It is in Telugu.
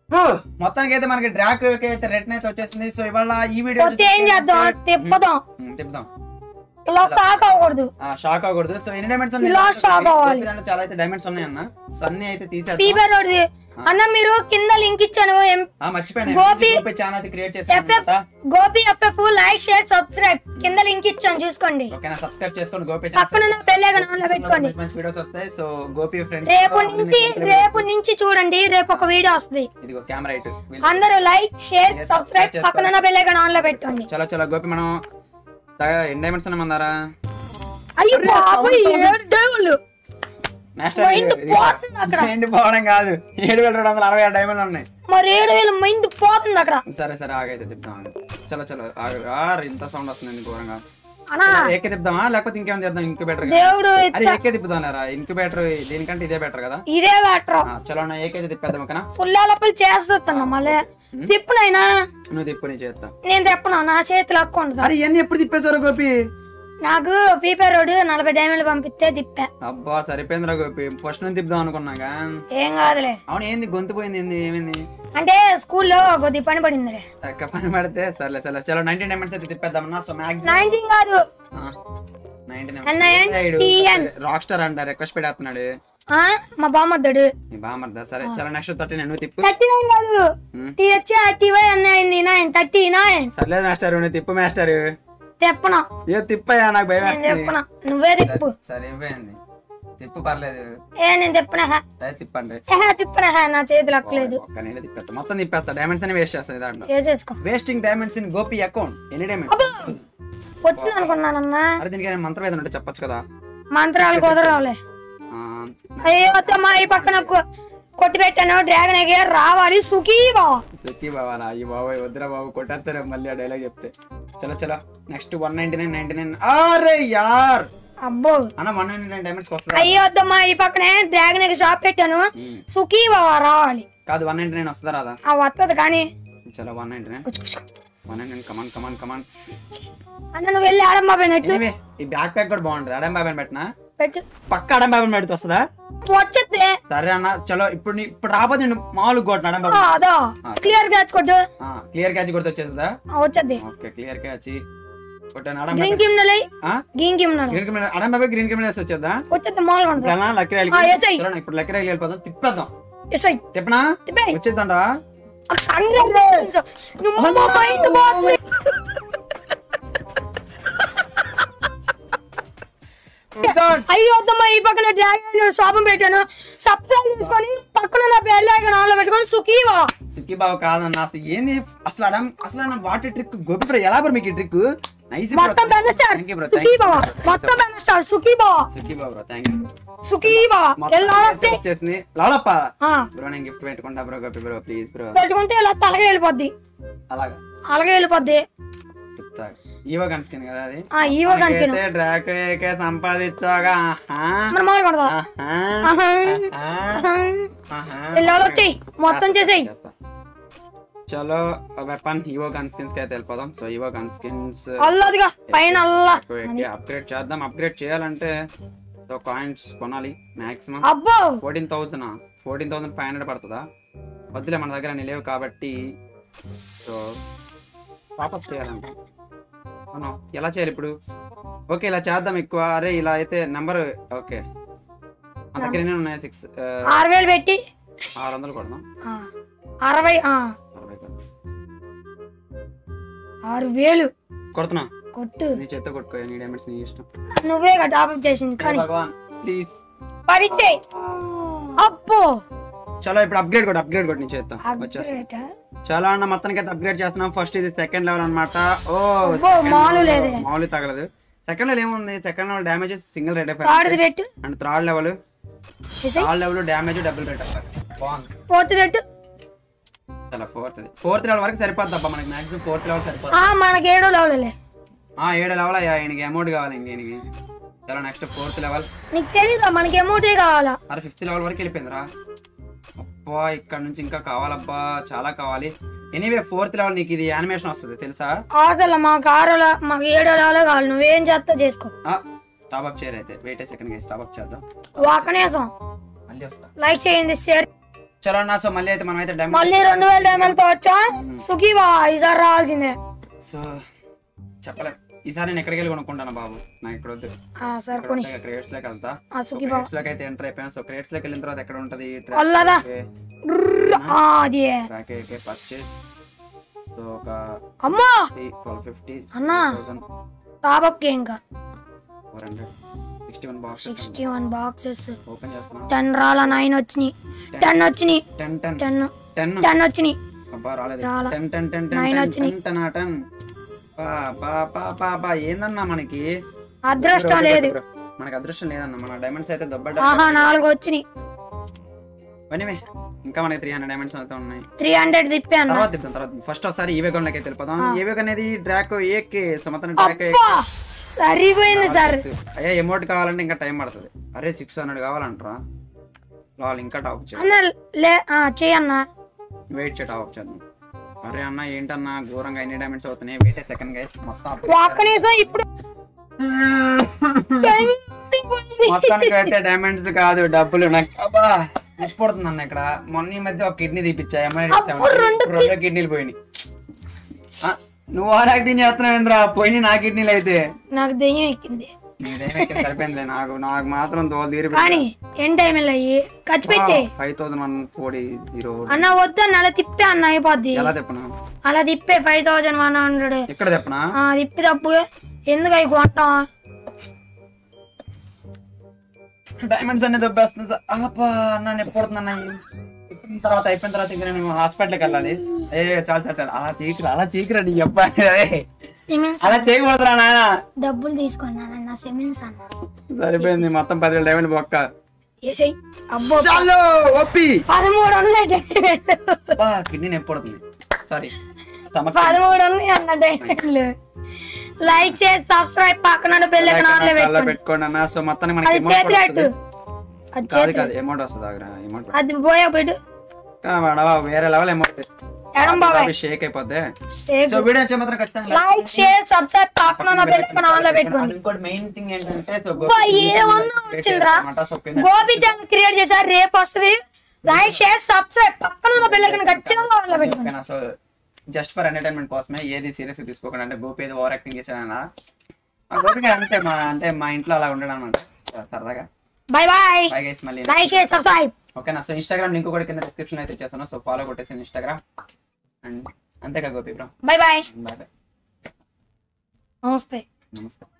హూ, మొత్తానికి అయితే మనకి డ్రాక్ అయితే రిటర్న్ అయితే వచ్చేసింది సో ఇవాళ ఈ వీడియో పోతే ఏం చేద్దాం తిప్పదాం ఉమ్, తిప్పుదాం ఇలా సాక్ అవ్వకూడదు ఆ, షాక్ అవ్వకూడదు సో ఎన్ని డైమండ్స్ ఇలా shock అవ్వాలి. చాలా అయితే డైమండ్స్ ఉన్నాయి అన్న సో అన్ని అయితే తీసేద్దాం పీపర్ రోడ్ది అన్న మీరు కింద లింక్ ఇచ్చాను ఎం- ఆ, మర్చిపోయాను గోపి- గోపి ఛానల్ అయితే క్రియేట్ చేశాను FF Gopi FF like share subscribe కింద లింక్ ఇచ్చాను చూసుకోండి ఓకేనా సబ్స్క్రైబ్ చేసుకోండి గోపి పక్కన నా బెల్ ఐకాన్ ఆన్ లో పెట్టుకోండి మంచి మంచి వీడియోస్ వస్తాయి సో గోపి ఫ్రెండ్స్ రేపు నుంచి రేపు నుంచి చూడండి రేపు ఒక వీడియో వస్తుంది ఇదిగో కెమెరా ఇటు వీళ్ళు- అందరూ like share Yes, subscribe subscribe పక్కన నా బెల్ ఐకాన్ ఆన్ లో పెట్టుకోండి చలో చలో గోపి మనం తగ- ఎన్ని డైమండ్స్ ఉన్నామన్నారా అయ్యో బాబోయ్ ఏడు దేవుళ్ళు మాస్టర్ మైండ్ పోతుంది అక్కడ. మైండ్ పోవడం కాదు ఏడు వేల రెండు వందల అరవై ఆరు డైమండ్లు ఉన్నాయి మరి ఏడు వేల మైండ్ పోతుంది అక్కడ సరే సరే ఆగైతే తిప్పుదాం చలో చలో ఆగు. ఆ, ఇంత సౌండ్ వస్తుంది ఘోరంగా అనా ఏకే తిప్పుదామా లేకపోతే ఇంకేమైనా చేద్దాం ఇంక్యుబేటర్ దేవుడు అరే ఏకే తిప్పుదాం రా ఇంక్యుబేటర్ దీనికంటే ఇదే బెటర్ కదా ఇదే బెటర్ ఆ, చలో అన్న ఏకైతే తిప్పేద్దాం ఓకేనా ఫుల్ అలపలు చేస్తున్నా మళ్ళీ తిప్పునైనా నువ్వు తిప్పు నేను చేస్తా నేను తిప్పను నా చేతిలో హక్కు ఉండదు అరే ఇవన్నీ ఎప్పుడు తిప్పేశారు గోపి నాకు పీపర్ రోడ్ నలభై డైమండ్లు పంపిస్తే తిప్పా అబ్బా సరిపోయిందిరా గోపి ఫస్ట్ నుంచి తిప్పుదాం అనుకున్నాగా ఏం కాదులే అవును ఏంది గొంతు పోయింది ఏంది ఏమైంది అంటే స్కూల్లో కొద్ది పని పడిందిలే ఎక్క పని పడితే సర్లే సర్లే చలో నైన్టీన్ డైమండ్స్ అయితే తిప్పేద్దామన్నా సో మ్యాక్సిమం నైన్టీన్ కాదు NINTN. రాక్ స్టార్ అంట రిక్వెస్ట్ పెడేస్తున్నాడు ఆ మా బామ్మద్దాడు నీ బామర్దా సరే చలో నెక్స్ట్ థర్టీ నువ్వు తిప్పు థర్టీ నైన్ కాదు um. TH TY nine nine thirty nine సర్లేదు మాస్టర్ నువ్వు తిప్పు మాస్టర్ తెప్పన ఏ తిప్పయ్యా నాకు భయం నేను వేస్తుంది తెప్పన నువ్వే తిప్పు సరే ఇవ్వండి తిప్పు పర్లేదు ఏ నేను తిప్పనా సరే తిప్పండి తిప్పనా నా చేతులు అక్కలేదు ఒక్క నేను తిప్పేస్తా మొత్తం తిప్పేస్తా డైమండ్స్ అని వేస్ట్ చేస్తాను దాంట్లో వేసేసుకో wasting diamonds in Gopi account ఎన్ని డైమండ్స్ వచ్చింది అనుకున్నానన్నా అరే దీనికి ఏమైనా మంత్రం ఏదైనా ఉంటే చెప్పొచ్చు కదా మంత్రాలు కుదరవులే ఆ, అయ్యో అత్తమ్మ ఈ పక్కన కొ- కొట్టి పెట్టాను డ్రాగన్ ఎగే రావాలి సుఖీ బావ సుఖీ బాబా రా ఈ బాబాయ్ వద్దురా బాబు కొట్టేస్తారు మళ్ళీ ఆ డైలాగ్ చెప్తే చలో చలో next one ninety nine ninety nine అరే యార్ అబ్బో అన్న వన్ నైన్టీ నైన్ డైమండ్స్ వస్తుందా అయ్యో అత్తమ్మ ఈ పక్కనే డ్రాగన్ ఎగ్ షాప్ పెట్టాను సుఖీ బావ రావాలి కాదు వన్ నైన్టీ నైన్ వస్తుందా రాదా ఆ వత్తది కానీ చలో వన్ నైన్టీ నైన్ కూర్చో, కూర్చో. One ninety nine come on come on come on అన్న నువ్వు వెళ్ళి ఆడమ్మ పోయినట్టు ఎనివే ఈ బ్యాక్ ప్యాక్ కూడా బాగుంటుంది అడం బాబాయ్ పెట్టినా పెట్టు పక్క అడం బాబాయ్ పెడితే వస్తుందా వచ్చేద్దే సరే అన్న చలో ఇప్పుడు నీ- ఇప్పుడు రాబోతే నేను మామూలుగా కొట్టిన అడం ఆ, బాబాయ్ అదో క్లియర్ గా కొట్టు క్లియర్ క్యాచ్ కొడితే వచ్చేస్తుందా ఆ, వచ్చేద్ది ఓకే క్లియర్ క్యాచ్ కొట్టాను అడం గ్రీన్ బాబాయ్ కిమ్ నలై ఆ? గ్రీన్ కిమ్ నలై గ్రీన్ కెమెరా అడం బాబాయ్ గ్రీన్ కెమెరా వచ్చేద్దా వచ్చేద్ది మామూలుగా ఉంటుంది ఇప్పుడు లక్కీ రైలు ఆ, ఎస్ఐ. చలో ఇప్పుడు లక్కీ రైలు వెళ్ళిపోదాం తిప్పేద్దాం ఎస్ఐ తిప్పనా తిప్పేయ్. వచ్చేద్దాండా ఆ కంగ్రాచులేషన్స్. నువ్వు మా మైండ్ పోతుంది. అయ్యో వద్దమ్మా ఈ పక్కన డ్రాగన్ షాపం పెట్టాను సబ్స్క్రైబ్ చేసుకొని పక్కన నా బెల్ ఐకాన్ ఆన్ లో పెట్టుకొని సుఖీవా సిక్కి బావ కాదన్న అసలు ఏంది అసలు అడం అసలు అన్న వాటి ట్రిక్ గోపి బ్రో ఎలా బ్రో మీకు ఈ ట్రిక్ నైస్ మొత్తం బెనస్టార్ థ్యాంక్ యూ బ్రో సుఖీవా మొత్తం బెనస్టార్ సుఖీవా సిక్కి బావ బ్రో థ్యాంక్ యూ సుఖీవా ఎలా వచ్చేసింది లాడప్ప ఆ, బ్రో నేను గిఫ్ట్ పెట్టుకుంటా bro Gopi bro please bro పెట్టుకుంటే ఇలా తలగా వెళ్ళిపోద్ది అలాగా అలాగే వెళ్ళిపోద్ది చెప్తా ఈవో కన్స్కిన్ కదా అది ఆ ఈవో కనుక డ్రాక్ ఏకే సంపాదించాగా ఆహా, మరి మామూలు కొడదా ఆహా, ఆహా. ఆహా, ఆహా. ఆహా. ఇలా వచ్చేయి మొత్తం చేసేయి చేస్తా. చలో వెపన్ ఈవో గన్ స్కిన్స్ కి అయితే వెళ్ళిపోదాం సో ఈవో గన్ స్కిన్స్ అల్లదిగా పైన అల్లా అప్గ్రేడ్ చేద్దాం అప్గ్రేడ్ చేయాలంటే సో కాయిన్స్ కొనాలి మాక్సిమం అబ్బో fourteen thousand fourteen thousand five hundred పడుతుందా వద్దులే మన దగ్గర అన్ని లేవు కాబట్టి సో టాపప్ చేయాలంట అవును ఎలా చేయాలి ఇప్పుడు ఓకే ఇలా చేద్దాం ఎక్కువ అరే ఇలా అయితే నెంబర్ ఓకే మన దగ్గర ఎన్ని ఉన్నాయి సిక్స్ ఆరు వేలు పెట్టి ఆరు వందలు కొడదాం ఆ, అరవై ఆ, అరవై కాదు. ఆరు వేలు కొడుతున్నా కొట్టు నీ చేత్తో కొట్టుకో నీ డైమండ్స్ నీ ఇష్టం నువ్వే టాప్అప్ చేసింది కానీ భగవాన్ ప్లీజ్ పరిచయ్ అబ్బో చలో ఇప్పుడు అప్గ్రేడ్ కొట్టు అప్గ్రేడ్ కొట్టు నీ చేత్తో వచ్చేస్తా అగ్రేట్. చాలా అన్న మొత్తానికి అయితే అప్గ్రేడ్ చేస్తున్నాం ఫస్ట్ ఇది సెకండ్ లెవెల్ అన్నమాట ఓ అబ్బో, second మామూలు level లేదే. మామూలు తగలదు సెకండ్ లెవెల్ ఏముంది second level damage single rate third పెట్టు అండ్ థర్డ్ లెవెల్ చేసేయ్. Third level damage double rate బాగుంది ఫోర్త్ పెట్టు చాలా ఫోర్త్ ఫోర్త్ లెవెల్ వరకు సరిపోద్ది అబ్బా మనకి మాక్సిమం ఫోర్త్ లెవెల్ సరిపోద్ది ఆ మనకి ఏడో లెవెలే ఆ ఏడు లెవెల్ అయ్యా ఈయనకి అమౌంట్ కావాలి ఇంకేనికి చాలా నెక్స్ట్ ఫోర్త్ లెవెల్ నీకు తెలీదా మనకి ఎమౌంటే కావాలా అరే ఫిఫ్త్ లెవెల్ వరకు వెళ్ళిపోయిందిరా అబ్బా ఇక్కడ నుంచి ఇంకా కావాలబ్బా చాలా కావాలి ఎనీవే ఫోర్త్ లెవెల్ నీకు ఇది యానిమేషన్ వస్తుంది తెలుసా అవతల మాకు ఆరో లె- మాకు ఏడో లెవెలే కావాలి నువ్వేం చేస్తా చేసుకో టాప్ అప్ చేయరు అయితే వెయిట్ సెకండ్ గేసి టాప్ అప్ చేద్దాం ఒక్క నిమిషం మళ్ళీ వస్తా లైక్ చేయండి షేర్ చలో అన్న సో మళ్ళీ అయితే మనం అయితే డైమండ్ మళ్ళీ రెండు వేల డైమండ్తో వచ్చా సుఖీవా ఈసారి రావాల్సిందే సో చెప్పలేం ఈసారి నేను ఎక్కడికి వెళ్ళి కొనుక్కుంటాను బాబు నాకు ఇక్కడ వద్దు ఆ, సరే కొని క్రియేట్స్ లోకి వెళ్తా ఆ సుఖీవా క్రియేట్స్ లోకి అయితే ఎంటర్ అయిపోయాను సో క్రియేట్స్ లోకి వెళ్ళిన తర్వాత ఎక్కడ ఉంటది అల్లదా? ఆ, అది ట్రాక్ పర్చేస్ సో ఒక అమ్మా ట్వెల్వ్ ఫిఫ్టీ అన్నా థౌసండ్ టాపప్ కి ఇంకా four hundred sixty one boxes sixty one boxes open చేస్తున్నాం టెన్ రాల నైన్ వచ్చినాయి టెన్ వచ్చినాయి ten ten ten ten ten వచ్చినాయి అబ్బా రాలేదు రాలా. Ten ten ten Nine ten వచ్చినాయి. టెన్ టెన్ టెన్ పా పా పా పా పా ఏందన్నా మనకి అదృష్టం లేదు మనకి అదృష్టం లేదన్న మన డైమండ్స్ అయితే దొబ్బడ్డ ఆహా నాలుగు వచ్చినాయి పనివే ఇంకా మనకి త్రీ హండ్రెడ్ డైమండ్స్ అయితే ఉన్నాయి త్రీ హండ్రెడ్ తిప్పే అన్న తర్వాత తిప్పుతాం తర్వాత ఫస్ట్ ఒకసారి ఈ వేగం లెక్క తెలిపోదాం ఏ వేగం అనేది డ్రాక్ ఏకే సో మొత్తం డ్రాక్ అబ్బా, సరిపోయింది సార్ అయ్యా అమౌంట్ కావాలంటే ఇంకా టైం పడుతుంది అరే సిక్స్ హండ్రెడ్ కావాలంటారా వాళ్ళు ఇంకా టాప్ చేయాలి అన్న లే ఆ, చెయ్యన్నా వెయిట్ చేయ టాప్ చేద్దాం అరే అన్న ఏంటన్నా ఘోరంగా ఎన్ని డైమండ్స్ అవుతున్నాయి వెయిట్ సెకండ్ గైస్ మొత్తం ఒక్క నిమిషం ఇప్పుడు మొత్తానికి అయితే డైమండ్స్ కాదు డబ్బులు నాకు అబ్బా ఇప్పుడుతుంది అన్న ఇక్కడ మొన్న ఈ మధ్య ఒక కిడ్నీ తీపిచ్చా అప్పుడు రెండు రెండు కిడ్నీలు పోయినాయి ఆ, నువ్వు ఓవర్ యాక్టింగ్ చేస్తున్నావు ఏంద్రా పోయినాయి నా కిడ్నీలు అయితే నాకు దెయ్యం ఎక్కింది నీదేమైతే సరిపోయిందిలే నాకు నాకు మాత్రం దోలు తీరి కానీ ఎన్ టైం అయ్యి ఖర్చు పెట్టే five thousand one forty zero అన్న వద్దన్న అలా తిప్పే అన్న అయిపోద్ది ఎలా చెప్పనా అలా తిప్పే ఫైవ్ థౌజండ్ వన్ హండ్రెడ్ ఎక్కడ చెప్పనా తిప్పి తప్పు ఎందుకు అవి కొంటాం డైమండ్స్ అన్ని దొబ్బేస్తుంది సార్ ఆపా నన్ను ఎప్పుడు అన్న అయిపోయిన తర్వాత అయిపోయిన తర్వాత ఇంకా నేను హాస్పిటల్కి వెళ్ళాలి ఏ చాలు చాలు చాలు అలా తీకురా అలా తీకురా నీ అబ్బాయి ఏయ్, సిమెంట్స్ అలా చేయకూడదురా నాయన డబ్బులు తీసుకున్నాను అన్న సిమెంట్స్ అన్న సరిపోయింది మొత్తం పదివేల డైమండ్ బొక్క ఏసై అబ్బో చాలు ఒప్పి పదమూడు ఉన్నాయి అబ్బా కిడ్నీ నొప్పి పడుతుంది సారీ స్టమక్ పదమూడు ఉన్నాయి అన్న డైమండ్లు లైక్ చేసి సబ్స్క్రైబ్ పక్కన బెల్ ఐకాన్ ఆన్లో అలా పెట్టుకోండి పెట్టుకోండి అన్న సో మొత్తానికి మనకి అది amount చేతి కూడా అట్టు వస్తుంది. అది కాదు చేతి కాదు అమౌంట్ వస్తుంది ఆగ్రా అమౌంట్ అది పోయా పెట్టు వేరే లెవెల్ అమౌంట్ ఎడం బాబాయ్ షేక్ అయిపోద్ది షేక్ సో వీడియో వచ్చే మాత్రం ఖచ్చితంగా లైక్ షేర్ సబ్స్క్రైబ్ పక్కన బెల్ ఐకాన్ ఆన్లో పెట్టుకోండి అది ఇంకోటి మెయిన్ థింగ్ ఏంటంటే సో అబ్బా, ఏమన్నా వచ్చిందిరా గోపి ఛానల్ క్రియేట్ చేశారు రేపు వస్తుంది లైక్ షేర్ సబ్స్క్రైబ్ పక్కన ఉన్న బెల్ ఐకాన్ ఖచ్చితంగా ఆన్లో పెట్టుకోండి సో జస్ట్ ఫర్ ఎంటర్టైన్మెంట్ కోసమే ఏది సీరియస్ తీసుకోకుండా అంటే గోపి ఏదో ఓవర్ యాక్టింగ్ చేశాడన్నా ఆ గోపికి అంతే మా అంటే మా ఇంట్లో అలా ఉండడం అనమాట సరదాగా బై బాయ్ బై గైస్ మళ్ళీ లైక్ షేర్ సబ్స్క్రైబ్ ఓకేనా సో ఇన్స్టాగ్రామ్ లింక్ కూడా కింద డిస్క్రిప్షన్ అయితే ఇచ్చేస్తాను సో ఫాలో కొట్టేసి ఇన్స్టాగ్రామ్ అండ్ అంతేకా Gopi bro bye bye bye bye namaste నమస్తే